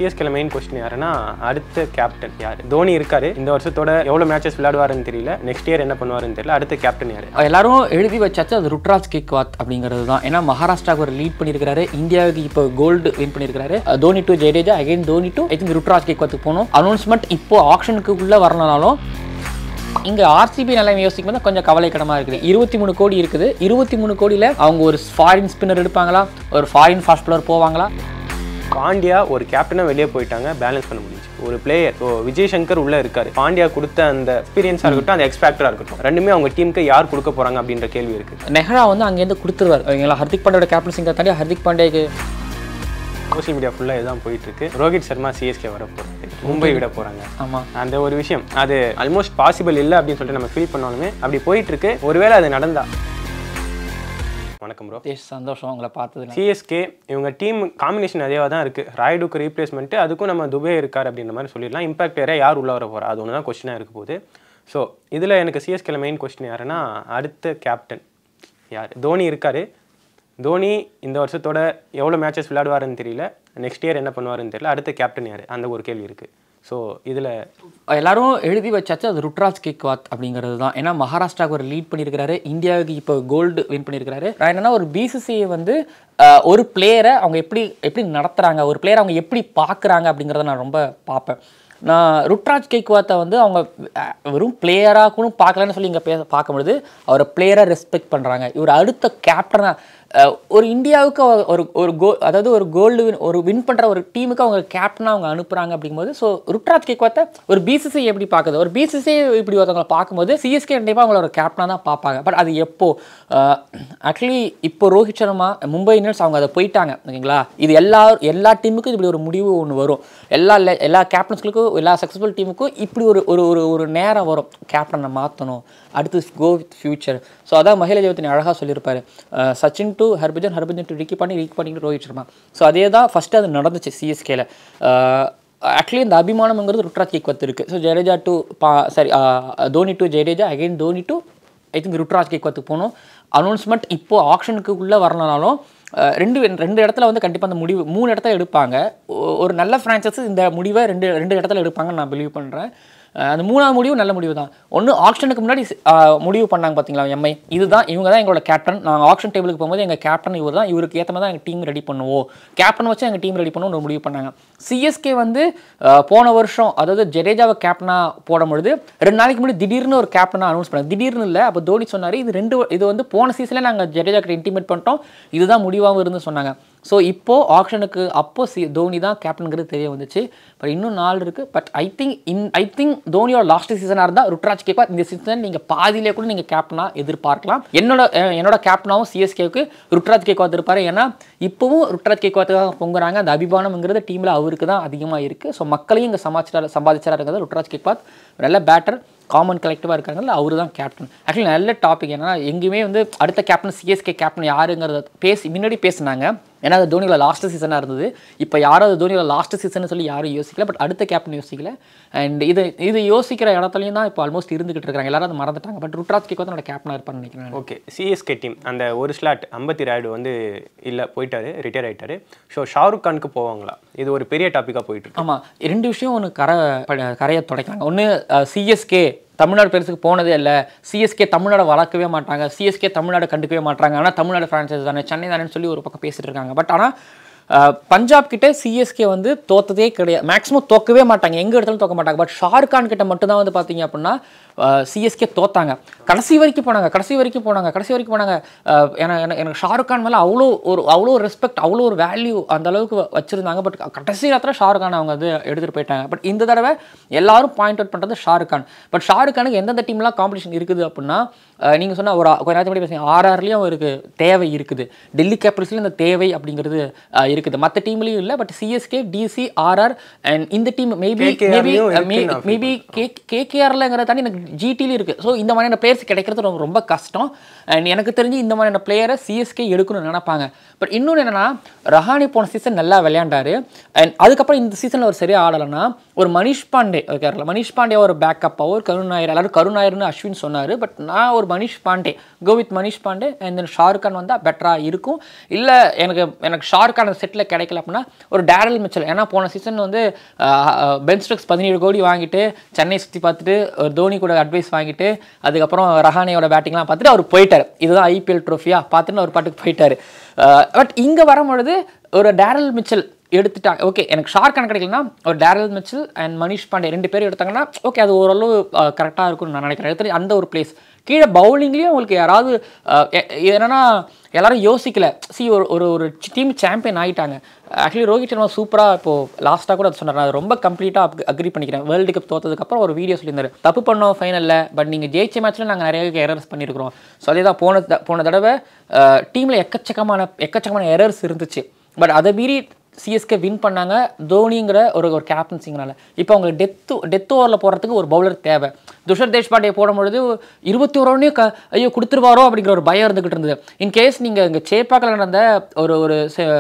சிஎஸ்கேல main question யாருன்னா அடுத்த captain யார் தோனி இருக்காரு இந்த வருஷத்தோட எவ்வளோ மேட்சஸ் விளையாடுவாருன்னு தெரியல நெக்ஸ்ட் இயர் என்ன பண்ணுவாருன்னு தெரியல அடுத்த கேப்டன் யார் எல்லாரும் எழுதி வச்சாச்சு அது ருட்ராஜ் கேக்வாத் அப்படிங்கிறது தான் ஏன்னா மகாராஷ்டிராவுக்கு ஒரு லீட் பண்ணியிருக்காரு இந்தியாவுக்கு இப்போ கோல்டு வின் பண்ணியிருக்காரு Dhoni to Jadeja again Dhoni to I think Ruturaj கேக்வாத்துக்கு போகணும் அனௌன்ஸ்மெண்ட் இப்போ ஆப்ஷனுக்கு உள்ள வரலனாலும் இங்க ஆர்சிபி நிலைமை யோசிக்கும் போது கொஞ்சம் கவலைக்கிடமா இருக்குது இருபத்தி மூணு கோடி இருக்குது இருபத்தி மூணு கோடியில அவங்க ஒரு ஃபாரின் ஸ்பின்னர் எடுப்பாங்களா ஒரு ஃபாரின் ஃபாஸ்ட் bowler போவாங்களா பாண்டியா ஒரு கேப்டனாக வெளியே போயிட்டாங்க பேலன்ஸ் பண்ண முடிஞ்சு ஒரு பிளேயர் ஸோ விஜய் சங்கர் உள்ள இருக்காரு பாண்டியா கொடுத்த அந்த எக்ஸ்பீரியன்ஸாக இருக்கட்டும் அந்த எக்ஸ்பேக்டராக இருக்கட்டும் ரெண்டுமே அவங்க டீமுக்கு யார் கொடுக்க போறாங்க அப்படின்ற கேள்வி இருக்கு நெஹ்ரா வந்து அங்கேருந்து கொடுத்துருவார் அவங்களா ஹர்திக் பாண்டியோட கேப்டன்சிங்க தாண்டி ஹர்திக் பாண்டியாக்கு சோஷியல் மீடியா ஃபுல்லாக இதுதான் போயிட்டு இருக்கு ரோஹித் சர்மா சிஎஸ்கே வர போறாரு மும்பை விட போறாங்க ஆமா அந்த ஒரு விஷயம் அது ஆல்மோஸ்ட் பாசிபிள் இல்லை அப்படின்னு சொல்லிட்டு நம்ம ஃபீல் பண்ணாலுமே அப்படி போயிட்டு இருக்கு ஒருவேளை அது நடந்தா வணக்கம் ப்ரோ தேஷ் சந்தோஷம் உங்களை பார்த்ததுல சிஎஸ்கே இவங்க டீம் காம்பினேஷன் அதேவா தான் இருக்கு ராய்டுக்கு ரீப்ளேஸ்மெண்ட் அதுக்கும் நம்ம துபே இருக்கார் அப்படின்ற மாதிரி சொல்லிடலாம் இம்பாக்ட் வேற யார் உள்ள வர போறா அது ஒன்று தான் கொஸ்டினாக இருக்க போகுது ஸோ இதில் எனக்கு சிஎஸ்கேல மெயின் கொஸ்டின் யாருன்னா அடுத்த கேப்டன் யார் தோனி இருக்காரு தோனி இந்த வருஷத்தோட எவ்வளோ மேட்சஸ் விளையாடுவாருன்னு தெரியல நெக்ஸ்ட் இயர் என்ன பண்ணுவாருன்னு தெரியல அடுத்த கேப்டன் யார் அந்த ஒரு கேள்வி இருக்கு ஸோ இதில் எல்லாரும் எழுதி வச்சாச்சு அது ருட்ராஜ் கேக்வாத் அப்படிங்கிறது தான் ஏன்னா மகாராஷ்டிராவுக்கு ஒரு லீட் பண்ணியிருக்காரு இந்தியாவுக்கு இப்போ கோல்டு வின் பண்ணியிருக்காரு நான் என்னன்னா ஒரு பிசிசிஐ வந்து அஹ், ஒரு பிளேயரை அவங்க எப்படி எப்படி நடத்துகிறாங்க ஒரு பிளேயரை அவங்க எப்படி பார்க்குறாங்க அப்படிங்கிறத நான் ரொம்ப பார்ப்பேன் நான் ருட்ராஜ் கேக்வாத்தை வந்து அவங்க அஹ், வெறும் பிளேயராக கூட பார்க்கலன்னு சொல்லி இங்கே பேச பார்க்கும்பொழுது அவரை பிளேயராக ரெஸ்பெக்ட் பண்ணுறாங்க இவர் அடுத்த கேப்டனாக ஒரு இந்தியாவுக்கு அவ- ஒரு ஒரு கோ அதாவது ஒரு கோல்டு வின் ஒரு வின் பண்ணுற ஒரு டீமுக்கு அவங்க கேப்டனாக அவங்க அனுப்புகிறாங்க அப்படிங்கும்போது ஸோ ருட்ராஜ் கேக்வாத்தை ஒரு பிசிசி எப்படி பார்க்குது ஒரு பிசிசி இப்படி ஒருத்தவங்களை பார்க்கும்போது சிஎஸ்கே கண்டிப்பாக அவங்கள ஒரு கேப்டனாக தான் பார்ப்பாங்க பட் அது எப்போ ஆக்சுவலி இப்போ ரோஹித் சர்மா மும்பை இந்தியன்ஸ் அவங்க அதை போயிட்டாங்க ஓகேங்களா இது எல்லா எல்லா டீமுக்கும் இப்படி ஒரு முடிவு ஒன்று வரும் எல்லா le- எல்லா கேப்டன்ஸ்களுக்கும் எல்லா சக்ஸஸ்ஃபுல் டீமுக்கும் இப்படி ஒரு ஒரு ஒரு ஒரு நேரம் வரும் கேப்டனை மாற்றணும் அடுத்து கோ வித் ஃபியூச்சர் ஸோ அதான் மகிழ ஜெயத்தினி அழகாக சொல்லியிருப்பாரு அஹ் Sachin to Harbhajan Harbhajan to Ricky பண்ணி ரிக்கி பண்ணி ரோஹித் சர்மா ஸோ அதே தான் ஃபஸ்ட்டு அது நடந்துச்சு சிஎஸ்கேல ஆக்சுவலி இந்த அபிமானம்ங்கிறது ருட்ராஜ் கேக்வத் இருக்குது ஸோ ஜடேஜா டு பா sorry Dhoni to Jadeja again Dhoni to I think Ruturaj கேக்வத்துக்கு போகணும் அனௌன்ஸ்மெண்ட் இப்போ ஆப்ஷனுக்கு உள்ளே வரலனாலும் அஹ், ரெண்டு ரெண்டு இடத்துல வந்து கண்டிப்பாக அந்த முடிவு மூணு இடத்துல எடுப்பாங்க ஒ- ஒரு நல்ல ஃப்ரான்ச்சைஸ் இந்த முடிவை ரெண்டு ரெண்டு இடத்துல எடுப்பாங்கன்னு நான் பிலீவ் பண்ணுறேன் அந்த மூணாவது முடிவு நல்ல முடிவு தான் ஒன்று ஆப்ஷனுக்கு முன்னாடி அஹ், முடிவு பண்ணாங்க பார்த்தீங்களா எம்ஐ இதுதான் இவங்க தான் எங்களோட கேப்டன் நாங்கள் ஆப்ஷன் டேபிளுக்கு போகும்போது எங்கள் கேப்டன் இவர் தான் இவருக்கு ஏற்ற மாதிரி தான் எங்கள் டீம் ரெடி பண்ணுவோம் கேப்டன் வச்சு எங்கள் டீம் ரெடி பண்ணுவோம் ஒரு முடிவு பண்ணாங்க சிஎஸ்கே வந்து அஹ், போன வருஷம் அதாவது ஜடேஜாவை கேப்டனாக போடும்பொழுது ரெண்டு நாளைக்கு முன்னாடி திடீர்னு ஒரு கேப்டனாக அனௌன்ஸ் பண்ணாங்க திடீர்னு இல்லை அப்போ தோனி சொன்னார் இது ரெண்டு இது வந்து போன சீசனில் நாங்கள் ஜடேஜா கிட்ட இன்டிமேட் பண்ணிட்டோம் இதுதான் முடிவாகவும் இருந்து சொன்னாங்க ஸோ இப்போ ஆப்ஷனுக்கு அப்போ சி தோனி தான் கேப்டனுங்கிறது தெரிய வந்துச்சு பட் இன்னும் நாள் இருக்குது but I think in I think தோனியோட லாஸ்ட் சீசனாக இருந்தால் ருட்ராஜ் கேப்பா இந்த சீசன் நீங்கள் பாதியிலே கூட நீங்கள் கேப்டனாக எதிர்பார்க்கலாம் என்னோட அஹ், என்னோட கேப்டனாகவும் சிஎஸ்கேவுக்கு ருட்ராஜ் கேக்வாத் இருப்பார் ஏன்னா இப்போவும் ருட்ராஜ் கேக்வாத்துக்காக பொங்குறாங்க அந்த அபிமானம்ங்கிறது டீமில் அவருக்கு தான் அதிகமாக இருக்குது ஸோ மக்களையும் இங்கே சமாச்சார சம்பாதிச்சாருங்கிறது ருட்ராஜ் கேக்வாத் நல்ல பேட்டர் காமன் கலெக்டிவாக இருக்காங்கல்ல அவர் தான் கேப்டன் ஆக்சுவலி நல்ல டாபிக் என்னன்னா எங்கேயுமே வந்து அடுத்த கேப்டன் சிஎஸ்கே கேப்டன் யாருங்கிறத பேசி முன்னாடி பேசினாங்க ஏன்னா அது தோனியோட லாஸ்ட் சீசனாக இருந்தது இப்போ யாரும் அது தோனியோட லாஸ்ட் சீசன் சொல்லி யாரும் யோசிக்கல பட் அடுத்த கேப்டன் யோசிக்கல அண்ட் இது இது யோசிக்கிற இடத்துலையும் தான் இப்போ ஆல்மோஸ்ட் இருந்துகிட்டு இருக்காங்க எல்லாரும் அதை மறந்துட்டாங்க பட் ருட்ராஜ் கேக் வந்து கேப்டனாக இருப்பான்னு நினைக்கிறேன் நான். ஓகே சிஎஸ்கே டீம் அந்த ஒரு ஸ்லாட் அம்பத்தி ராய்டு வந்து இல்லை போயிட்டாரு ரிட்டையர் ஆயிட்டாரு ஸோ ஷாருக் கானுக்கு போவாங்களா இது ஒரு பெரிய டாப்பிக்காக போயிட்டு இருக்கு ஆமாம் ரெண்டு விஷயம் ஒன்று கரை ப- கரையை துடைக்கிறாங்க ஒன்று சிஎஸ்கே தமிழ்நாடு பெருசுக்கு போனதே இல்லை சிஎஸ்கே தமிழ்நாடு வளர்க்கவே மாட்டாங்க சிஎஸ்கே தமிழ்நாடு கண்டுக்கவே மாட்டாங்க ஆனால் தமிழ்நாடு ஃப்ரான்ச்சைஸ் தானே சென்னை தானேன்னு சொல்லி ஒரு பக்கம் பேசிட்டு இருக்காங்க பட் ஆனால் பஞ்சாப் கிட்ட சிஎஸ்கே வந்து தோத்ததே கிடையாது மேக்ஸிமம் தோக்கவே மாட்டாங்க எங்க இடத்துல தோக்க மாட்டாங்க பட் ஷாருக் கான் கிட்ட மட்டும் தான் வந்து பார்த்தீங்க அப்படின்னா சிஎஸ்கே தோத்தாங்க கடைசி வரைக்கும் போனாங்க கடைசி வரைக்கும் போனாங்க கடைசி வரைக்கும் போனாங்க அஹ், என- என- எனக்கு ஷாருக் கான் மேலே அவ்வளோ ஒரு அவ்வளோ ரெஸ்பெக்ட் அவ்வளோ ஒரு வேல்யூ அந்த அளவுக்கு வ- வச்சிருந்தாங்க பட் கடைசி நேரத்தில் ஷாருக் கான் அவங்க வந்து எடுத்துகிட்டு போயிட்டாங்க பட் இந்த தடவை எல்லாரும் பாயிண்ட் அவுட் பண்ணுறது ஷாருக் கான் பட் ஷாருக் கானுக்கு எந்தெந்த டீம்லாம் காம்படிஷன் இருக்குது அப்படின்னா நீங்கள் சொன்ன ஒரு கொஞ்ச நேரத்துக்கு முன்னாடி பேசுங்க ஆர்ஆர்லேயும் அவருக்கு தேவை இருக்குது டெல்லி கேபிட்டல்ஸ்லையும் இந்த தேவை அப்படிங்கிறது அஹ், இருக்குது மற்ற டீம்லேயும் இல்லை but CSK DC RR and இந்த டீம் மேபி KKR மேபி லயும் இருக்குன்னு நான் மேபி கே கேகேஆர்லங்கிறத தாண்டி எனக்கு ஜிடிலையும் இருக்குது ஸோ இந்த மாதிரியான பிளேயர்ஸ் கிடைக்கிறது ரொம்ப ரொம்ப கஷ்டம் அண்ட் எனக்கு தெரிஞ்சு இந்த மாதிரியான பிளேயரை சிஎஸ்கே எடுக்கணும்னு நினைப்பாங்க பட் இன்னொன்று என்னன்னா ரஹானி போன சீசன் நல்லா விளையாண்டாரு அண்ட் அதுக்கப்புறம் இந்த சீசனில் ஒரு சரியாக ஆடலைன்னா ஒரு மனிஷ் பாண்டே கேரளா மனிஷ் பாண்டே ஒரு பேக்கப்பாக ஒரு கருண் நாயர் எல்லாரும் கருண் நாயர்னு அஸ்வின் சொன்னார் பட் நான் ஒரு Manish Pandey go with Manish Pandey and then Shahrukh Khan வந்தால் பெட்டராக இருக்கும் இல்லை எனக்கு எனக்கு ஷாருக் கானை செட் செட்டில் கிடைக்கல அப்படின்னா ஒரு டேரல் மிச்சல் ஏன்னா போன சீசன் வந்து பென் ஸ்டோக்ஸ் பதினேழு கோடி வாங்கிட்டு சென்னை சுற்றி பார்த்துட்டு ஒரு தோனி கூட அட்வைஸ் வாங்கிட்டு அதுக்கப்புறம் ரஹானேயோட பேட்டிங்லாம் பார்த்துட்டு அவர் போயிட்டார் இதுதான் ஐபிஎல் ட்ரோஃபியா பார்த்துட்டு அவர் பாட்டுக்கு போயிட்டார் பட் இங்கே வரும்பொழுது ஒரு டேரல் மிச்சல் எடுத்துட்டாங்க ஓகே எனக்கு ஷார்ட் கணக்கு கிடைக்கலனா ஒரு Daryl Mitchell and Manish Pandey ரெண்டு பேரும் எடுத்தாங்கன்னா ஓகே அது ஓரளவு கரெக்டாக இருக்கும்னு நான் நினைக்கிறேன் எடுத்துட்டு அந்த ஒரு பிளேஸ் கீழே பவுலிங்லேயும் உங்களுக்கு யாராவது அஹ், எ- என்னன்னா எல்லாரும் யோசிக்கல சி ஒரு ஒரு ஒரு டீம் சாம்பியன் ஆகிட்டாங்க ஆக்சுவலி ரோஹித் சர்மா சூப்பராக இப்போ லாஸ்ட்டாக கூட சொன்னார் நான் ரொம்ப கம்ப்ளீட்டாக அக்ரி பண்ணிக்கிறேன் வேர்ல்டு கப் தோத்ததுக்கப்புறம் ஒரு வீடியோ சொல்லியிருந்தாரு தப்பு பண்ணோம் ஃபைனலில் பட் நீங்கள் ஜெயிச்ச மேட்ச்சில் நாங்கள் நிறைய எரர்ஸ் பண்ணியிருக்கிறோம் ஸோ அதே தான் போன த- போன தடவை டீமில் எக்கச்சக்கமான எக்கச்சக்கமான எரர்ஸ் இருந்துச்சு பட் அதை மீறி சிஎஸ்கே வின் பண்ணாங்க தோனிங்கிற ஒரு ஒரு கேப்டன்சிங்கனால இப்போ அவங்க டெத்து டெத் ஓவரில் போடுறதுக்கு ஒரு பவுலர் தேவை துஷர் தேஷ்பாண்டே போடும்பொழுது இருபத்தி ஒரு ரன்னையும் க ஐயோ கொடுத்துருவாரோ அப்படிங்கிற ஒரு பயம் இருந்துகிட்டு இருந்தது இன்கேஸ் நீங்கள் இங்கே சேப்பாக்கில் நடந்த ஒரு ஒரு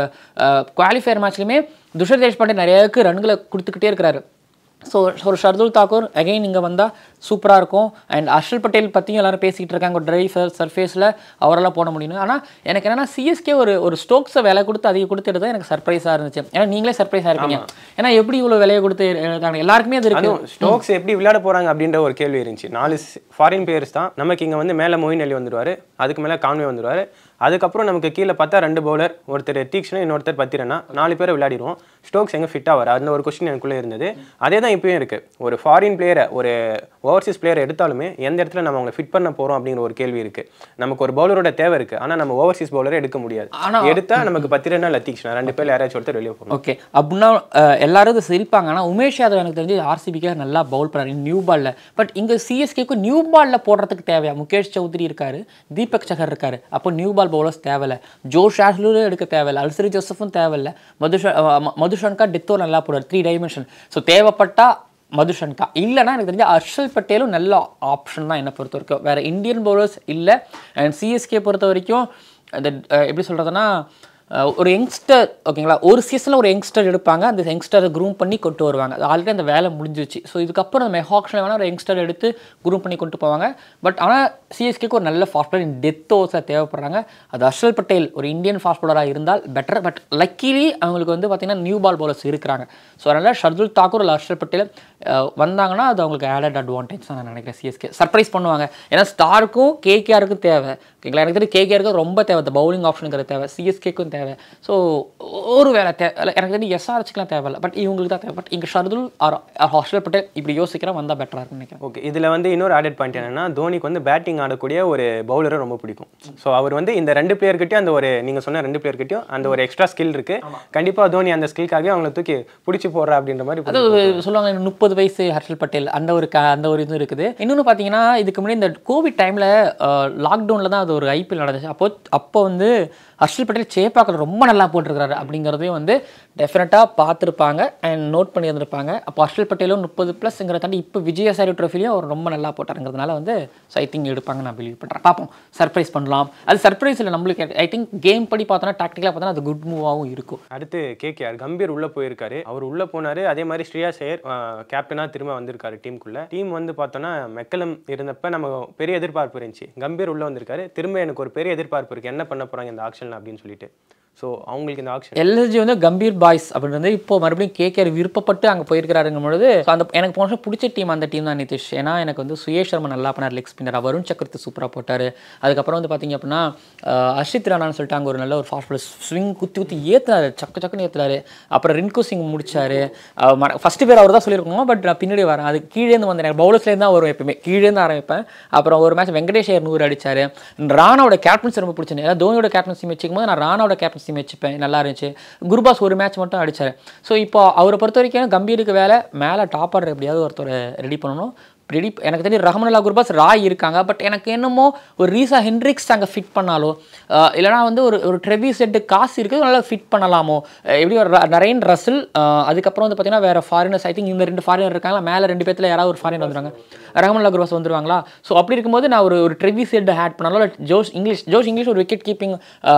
குவாலிஃபயர் மேட்ச்லையுமே துஷர் தேஷ்பாண்டே நிறையாவுக்கு ரன்களை கொடுத்துக்கிட்டே இருக்கிறாரு ஸோ ஒரு ஷர்துல் தாக்கூர் அகைன் இங்கே வந்தால் சூப்பராக இருக்கும் அண்ட் ஹர்ஷல் பட்டேல் பற்றியும் எல்லாரும் பேசிக்கிட்டு இருக்காங்க ஒரு ட்ரைவர் சர்ஃபேஸில் அவரெல்லாம் போட முடியும் ஆனால் எனக்கு என்னன்னா சிஎஸ்கே ஒரு ஒரு ஸ்டோக்ஸை விலை கொடுத்து அதிக கொடுத்து எடுத்தா எனக்கு சர்ப்ரைஸாக இருந்துச்சு ஏன்னா நீங்களே சர்ப்ரைஸாக இருப்பீங்க ஏன்னா எப்படி இவ்வளோ விலையை கொடுத்து எடுத்தாங்க எல்லாருக்குமே அது இருக்கு அதுவும் ஸ்டோக்ஸ் எப்படி விளையாட போறாங்க அப்படின்ற ஒரு கேள்வி இருந்துச்சு நாலு ஃபாரின் பிளேயர்ஸ் தான் நமக்கு இங்க வந்து மேல மொயின் அலி வந்துருவாரு அதுக்கு மேல கான்வே வந்துருவாரு அதுக்கப்புறம் நமக்கு கீழே பார்த்தா ரெண்டு பவுலர் ஒருத்தர் தீக்ஷன் இன்னொருத்தர் பத்திரனா நாலு பேரை விளையாடிடுவோம் ஸ்டோக்ஸ் எங்க ஃபிட் ஆவார் அந்த ஒரு கொஸ்டின் எனக்குள்ளே இருந்தது அதே தான் இப்பயும் இருக்கு ஒரு ஃபாரின் பிளேயரை ஒரு ஓவர்சீஸ் பிளேயரை எடுத்தாலுமே எந்த இடத்துல நம்ம அவங்களை ஃபிட் பண்ண போறோம் அப்படிங்கிற ஒரு கேள்வி இருக்கு நமக்கு ஒரு பவுலரோட தேவை இருக்கு ஆனா நம்ம ஓவர்சீஸ் பவுலரை எடுக்க முடியாது ஆனா- எடுத்தா நமக்கு பத்திரனா லத்தீக்ஷனா ரெண்டு பேர் யாராச்சும் ஒருத்தர் வெளியே போகணும் ஓகே அப்படின்னா அஹ், எல்லாரும் இது சிரிப்பாங்க ஆனால் உமேஷ் யாதவ் எனக்கு தெரிஞ்சு ஆர்சிபிக்காக நல்லா பவுல் பண்ணாரு நியூ பால்ல பட் இங்கே சிஎஸ்கேக்கு நியூ பால்ல போடுறதுக்கு தேவையா முகேஷ் சௌத்ரி இருக்காரு தீபக் சகர் இருக்காரு அப்போ நியூ பால் பவுலர்ஸ் தேவையில்ல ஜோ ஷாஸ்லூரும் எடுக்க தேவையில்ல அல்சரி ஜோசஃபும் தேவையில்ல மதுஷா அஹ், ம- மதுஷன்கா டெத்தோ நல்லா போடுவார் த்ரீ டைமென்ஷன் ஸோ தேவைப்பட்டா மதுஷன்கா இல்லைன்னா எனக்கு தெரிஞ்ச ஹர்ஷல் பட்டேலும் நல்ல ஆப்ஷன் தான் என்னை பொறுத்த வரைக்கும் வேறு இந்தியன் பவுலர்ஸ் இல்லை அண்ட் சிஎஸ்கே பொறுத்த வரைக்கும் அந்த அஹ், எப்படி சொல்கிறதுனா அஹ் ஒரு யங்ஸ்டர் ஓகேங்களா ஒரு சீசனில் ஒரு யங்ஸ்டர் எடுப்பாங்க அந்த யங்ஸ்டரை க்ரூம் பண்ணி கொண்டு வருவாங்க அது ஆல்ரெடி அந்த வேலை முடிஞ்சிச்சு ஸோ இதுக்கப்புறம் அந்த மெஹாக்ஷனில் வேணால் ஒரு யங்ஸ்டர் எடுத்து க்ரூம் பண்ணி கொண்டு போவாங்க பட் ஆனால் சிஎஸ்கேக்கு ஒரு நல்ல ஃபாஸ்ட் பாலர் டெத் ஓவர்ஸில் தேவைப்படுறாங்க அது ஹர்ஷல் பட்டேல் ஒரு இந்தியன் ஃபாஸ்ட் பாலராக இருந்தால் பெட்டர் பட் லக்கிலி அவங்களுக்கு வந்து பார்த்திங்கன்னா நியூ பால் பவுலர்ஸ் இருக்கிறாங்க ஸோ அதனால் ஷர்துல் தாக்கூர் இல்லை ஹர்ஷல் பட்டேல் அஹ், வந்தாங்கன்னா அது அவங்களுக்கு ஆடட் அட்வான்டேஜ் தான் நான் நினைக்கிறேன் சிஎஸ்கே சர்ப்ரைஸ் பண்ணுவாங்க ஏன்னா ஸ்டாருக்கும் கேகேஆருக்கும் தேவை ஓகேங்களா எனக்கு தெரியும் கேகேஆருக்கு ரொம்ப தேவை இந்த பவுலிங் ஆப்ஷனுங்கிற தேவை சிஎஸ்கேக்கும் தேவை ஸோ ஒரு வேலை தேவை இல்லை, எனக்கு தெரியும் எஸ்ஆர்ஹெச்க்குலாம் தேவையில்ல பட் இவங்களுக்கு தான் தேவை பட் இங்கே ஷர்துல் ஆர் ஹர்ஷல் பட்டேல் இப்படி யோசிக்கிறேன் வந்தால் பெட்டராக இருக்கும்னு நினைக்கிறேன் ஓகே இதில் வந்து இன்னொரு ஆடட் பாயிண்ட் என்னன்னா தோனிக்கு வந்து பேட்டிங் ஆடக்கூடிய ஒரு பவுலரை ரொம்ப பிடிக்கும் ஸோ அவர் வந்து இந்த ரெண்டு பிளேயர்கிட்டயும் அந்த ஒரு நீங்கள் சொன்ன ரெண்டு பிளேயர்கிட்டயும் அந்த ஒரு எக்ஸ்ட்ரா ஸ்கில் இருக்கு கண்டிப்பா தோனி அந்த ஸ்கில்காக அவங்கள தூக்கி பிடிச்சி போடுற அப்படின்ற மாதிரி அது சொல்லுவாங்க இன்னும் முப்பது வயசு ஹர்ஷல் பட்டேல் அந்த ஒரு க அந்த ஒரு இது இருக்குது இன்னொன்று பார்த்தீங்கன்னா இதுக்கு முன்னாடி இந்த கோவிட் டைமில் லாக்டவுனில் தான் அது ஒரு ஐபிஎல் நடந்துச்சு அப்போ அப்போ வந்து ஹர்ஷல் பட்டேல் சேப்பாக்கில் ரொம்ப நல்லா போட்டிருக்காரு அப்படிங்கிறதையும் வந்து டெஃபினட்டாக பார்த்துருப்பாங்க அண்ட் நோட் பண்ணி இருந்திருப்பாங்க அப்போ ஹர்ஷல் பட்டேலும் முப்பது ப்ளஸ்ங்கிற தாண்டி இப்போ விஜயசாரி ட்ரோஃபிலையும் அவர் ரொம்ப நல்லா போட்டாருங்கிறதுனால வந்து ஸோ ஐ திங்க் எடுப்பாங்க நான் பிலீவ் பண்ணுறேன் பார்ப்போம் சர்ப்ரைஸ் பண்ணலாம் அது சர்ப்ரைஸ் இல்லை நம்மளுக்கு ஐ திங்க் கேம் படி பார்த்தோன்னா டாக்டிக்கலாக பார்த்தோன்னா அது குட் மூவாகவும் இருக்கும் அடுத்து கேகேஆர் கம்பீர் உள்ள போயிருக்காரு அவர் உள்ள போனாரு அதே மாதிரி ஸ்ரேயா சேர் கேப்டனா திரும்ப வந்திருக்காரு டீமுக்குள்ள டீம் வந்து பார்த்தோன்னா மெக்கலம் இருந்தப்ப நம்ம பெரிய எதிர்பார்ப்பு இருந்துச்சு கம்பீர் உள்ள வந்திருக்காரு திரும்ப எனக்கு ஒரு பெரிய எதிர்பார்ப்பு இருக்கு என்ன பண்ண போறாங்க இந்த ஆக்ஷன் அப்படின்னு சொல்லிட்டு ஸோ அவங்களுக்கு இந்த ஆக்ஷன் எல்எஸ்ஜி வந்து கம்பீர் பாய்ஸ் அப்படின்றது இப்போ மறுபடியும் கேகேஆர் விருப்பப்பட்டு அங்கே போயிருக்கிறாருங்கும் பொழுது so அந்த எனக்கு போன வருஷம் பிடிச்ச டீம் அந்த டீம் தான் நிதிஷ் ஏன்னா எனக்கு வந்து சுயேஷ் சர்மா நல்லா பண்ணார் லெக் ஸ்பின்னர் வருண் சக்கரத்து சூப்பராக போட்டார் அதுக்கப்புறம் வந்து பார்த்தீங்க அப்படின்னா அஹ், ஹர்ஷித் ராணான்னு சொல்லிட்டு அங்கே ஒரு நல்ல ஒரு ஃபாஸ்ட் பால் ஸ்விங் குத்தி குத்தி ஏற்றுனாரு சக்கு சக்குன்னு ஏற்றுனாரு அப்புறம் ரின்கு சிங் முடிச்சாரு ஃபஸ்ட்டு பேர் அவர் தான் சொல்லியிருக்கோம் பட் நான் பின்னாடி வரேன் அது கீழேருந்து வந்தேன் பவுலர்ஸ்லேருந்து தான் வரும் எப்பயுமே கீழேருந்து ஆரம்பிப்பேன் அப்புறம் ஒரு மேட்ச் வெங்கடேஷ் ஐயர் நூறு அடிச்சாரு ராணாவோட கேப்டன்சி ரொம்ப பிடிச்சது ஏன்னா தோனியோட கேப்டன்சி வச்சுக்கும் போது நான் ராணாவோட கேப்டன்சி வச்சுப்பேன் நல்லா இருந்துச்சு குருபாஸ் ஒரு மேட்ச் மட்டும் அடிச்சாரு ஸோ இப்போ அவரை பொறுத்த வரைக்கும் கம்பீருக்கு வேலை மேலே டாப் ஆர்டர் எப்படியாவது ஒருத்தர் ரெடி பண்ணணும் ரெடி எனக்கு தெரியும் ரஹமனுல்லா குர்பாஸ் ராய் இருக்காங்க பட் எனக்கு என்னமோ ஒரு ரீசா ஹென்ரிக்ஸ் அங்கே ஃபிட் பண்ணாலோ அஹ் இல்லைனா வந்து ஒரு ஒரு ட்ரெவி செட்டு காசு இருக்குது நல்லா ஃபிட் பண்ணலாமோ அஹ் எப்படி ஒரு ர- நரேன் ரசில் அஹ் அதுக்கப்புறம் வந்து பார்த்தீங்கன்னா வேறு ஃபாரினர்ஸ் ஐ திங்க் இந்த ரெண்டு ஃபாரினர் இருக்காங்களா மேலே ரெண்டு பேத்துல யாராவது ஒரு ஃபாரினர் வந்துருவாங்க ரஹமனுல்லா குர்பாஸ் வந்துருவாங்களா ஸோ அப்படி இருக்கும்போது நான் ஒரு ஒரு ட்ரெவி செட் ஆட் பண்ணாலும் இல்லை ஜோஷ் இங்கிலீஷ் ஜோஷ் இங்கிலீஷ் ஒரு விக்கெட் கீப்பிங்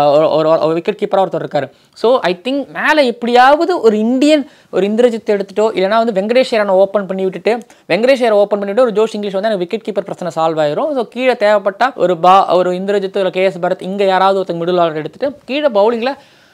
ஒரு விக்கெட் கீப்பராக ஒருத்தர் இருக்காரு ஸோ ஐ திங்க் மேலே எப்படியாவது ஒரு இந்தியன் ஒரு இந்திரஜித் எடுத்துட்டோ இல்லைனா வந்து வெங்கடேஷ் ஐயரனை ஓப்பன் பண்ணி விட்டுட்டு வெங்கடேஷ் ஐயரை ஓப்பன் பண்ணிவிட்டு ஒரு ஜோஷ் இங்கிலீஷ் வந்து எனக்கு விக்கெட் கீப்பர் பிரச்சனை சால்வ் ஆயிரும் ஸோ கீழே தேவைப்பட்டா ஒரு பா ஒரு இந்திரஜித் இல்லை கேஎஸ் பரத் இங்கே யாராவது ஒருத்தங்க மிடில் ஆர்டர் எடுத்துட்டு கீழே பவுலிங்கில்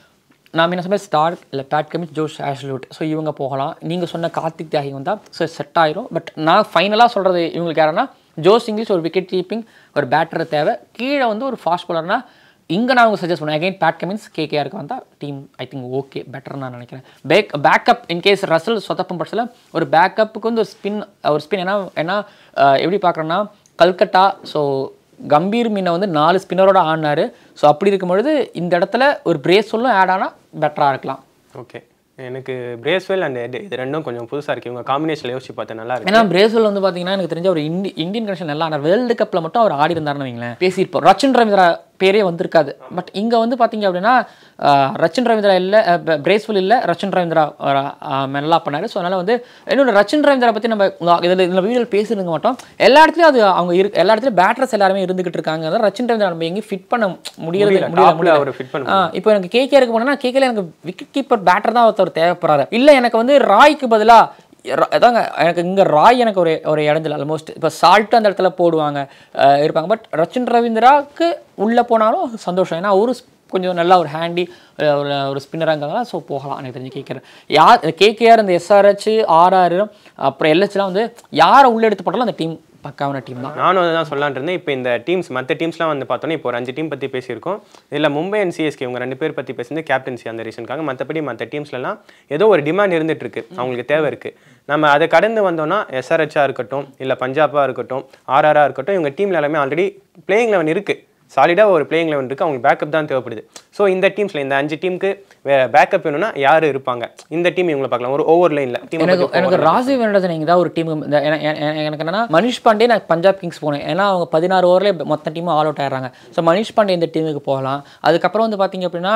நான் என்ன சொன்ன ஸ்டார்க் இல்லை பேட் கமிஸ் ஜோஷ் ஆஷ்லூட் ஸோ இவங்க போகலாம் நீங்கள் சொன்ன கார்த்திக் தியாகி வந்தால் ஸோ செட் ஆயிரும் பட் நான் ஃபைனலாக சொல்கிறது இவங்களுக்கு யாருன்னா ஜோஸ் இங்கிலீஷ் ஒரு விக்கெட் கீப்பிங் ஒரு பேட்டர் தேவை கீழே வந்து ஒரு ஃபாஸ்ட் பாலர்னா இங்கே நான் உங்களுக்கு சஜஸ்ட் பண்ணுவேன் அகைன் பேட் கமின்ஸ் கேகேஆருக்கு வந்தால் team I think okay better நான் நினைக்கிறேன் பேக் பேக்கப் இன்கேஸ் ரசல் சொத்தப்பம் பட்சத்தில் ஒரு பேக்கப்புக்கு வந்து ஒரு ஸ்பின் ஒரு ஸ்பின் ஏன்னா ஏன்னா அஹ், எப்படி பார்க்குறோன்னா கல்கட்டா ஸோ கம்பீர் மீனை வந்து நாலு ஸ்பின்னரோட ஆடினாரு ஸோ அப்படி இருக்கும் பொழுது இந்த இடத்துல ஒரு பிரேஸ் சொல்லும் ஆட் ஆனால் பெட்டராக இருக்கலாம் ஓகே எனக்கு பிரேஸ்வெல் அண்ட் ஹெட் இது ரெண்டும் கொஞ்சம் புதுசாக இருக்குது இவங்க காம்பினேஷனில் யோசிச்சு பார்த்தா நல்லா இருக்கு ஏன்னா பிரேசில் வந்து பார்த்தீங்கன்னா எனக்கு தெரிஞ்ச ஒரு இந்தி இந்தியன் கனெக்ஷன் நல்லா ஆனார் வேர்ல்டு கப்பில் மட்டும் அவர் ஆடி இருந்தாருன்னு வைங்களேன் பேசியிருப்போம் ரச்சன் ரவீந்திரா பேரே வந்திருக்காது பட் இங்கே வந்து பார்த்தீங்க அப்படின்னா ஆஹ், ரச்சன் ரவீந்திரா இல்லை பிரேஸ்வல் இல்லை ரச்சன் ரவீந்திரா ஆஹ், நல்லா பண்ணார் ஸோ அதனால் வந்து இன்னொன்று ரச்சன் ரவீந்திரா பற்றி நம்ம இதில் இதில் வீடியோவில் பேசியிருக்க மாட்டோம் எல்லா இடத்துலையும் அது அவங்க இரு எல்லா இடத்துலையும் பேட்டர்ஸ் எல்லாருமே இருந்துகிட்டு இருக்காங்க அதான் ரச்சன் ரவீந்திரா நம்ம எங்கேயும் ஃபிட் பண்ண முடியறது முடியல முடியல டாப்ல அவர் ஃபிட் பண்ண ஆ இப்போ எனக்கு கேகே இருக்கு போனா கேகேல எனக்கு விக்கெட் கீப்பர் பேட்டர் தான் ஒருத்தர் தேவைப்படுறாரு இல்லை எனக்கு வந்து ராய்க்கு பதிலாக அதாங்க எனக்கு இங்கே ராய் எனக்கு ஒரு ஒரு இடத்துல ஆல்மோஸ்ட் இப்போ சால்ட் அந்த இடத்துல போடுவாங்க அஹ் இருப்பாங்க பட் ரச்சின் ரவீந்திராவுக்கு உள்ளே போனாலும் சந்தோஷம் ஏன்னா அவரு கொஞ்சம் நல்லா ஒரு ஹேண்டி ஒரு ஒரு ஸ்பின்னராங்கிறதால ஸோ போகலாம் எனக்கு தெரிஞ்சு கேட்குறேன் யார் கேகேஆர் இந்த எஸ்ஆர்ஹெச் ஆர்ஆர் அப்புறம் எல்ஹெச்லாம் வந்து யாரை உள்ளே எடுத்து போட்டாலும் அந்த டீம் பக்காவான டீம் தான் நானும் அதுதான் சொல்லலான் இருந்தேன் இப்போ இந்த டீம்ஸ் மற்ற டீம்ஸ்லாம் வந்து பார்த்தோன்னா இப்போ ஒரு அஞ்சு டீம் பற்றி பேசியிருக்கோம் இதில் மும்பை அண்ட் சிஎஸ்கே இவங்க ரெண்டு பேர் பற்றி பேசுனது கேப்டன்சி அந்த ரீசனுக்காக மற்றபடி மற்ற டீம்ஸ்லலாம் ஏதோ ஒரு டிமாண்ட் இருந்துட்டு இருக்கு அவங்களுக்கு தேவை இருக்கு நம்ம அதை கடந்து வந்தோம்னா எஸ்ஆர்ஹெச்சாக இருக்கட்டும் இல்லை பஞ்சாபாக இருக்கட்டும் ஆர்ஆராக இருக்கட்டும் இவங்க டீம்ல எல்லாமே ஆல்ரெடி பிளேயிங் லெவன் இருக்கு சாலிடாக ஒரு பிளேயிங் லெவன் இருக்குது அவங்களுக்கு பேக்கப் தான் தேவைப்படுது ஸோ இந்த டீம்ஸில் இந்த அஞ்சு டீமுக்கு வேறு பேக்கப் வேணும்னா யார் இருப்பாங்க இந்த டீம் இவங்களை பார்க்கலாம் ஒரு ஓவர் லைனில் டீம் எனக்கு எனக்கு ராசி வேண்டது நீங்கள் தான் ஒரு டீம் எனக்கு என்னன்னா மனிஷ் பாண்டே நான் பஞ்சாப் கிங்ஸ் போனேன் ஏன்னா அவங்க பதினாறு ஓவரில் மொத்த டீமும் ஆல் அவுட் ஆயிடுறாங்க ஸோ மனிஷ் பாண்டே இந்த டீமுக்கு போகலாம் அதுக்கப்புறம் வந்து பார்த்தீங்க அப்படின்னா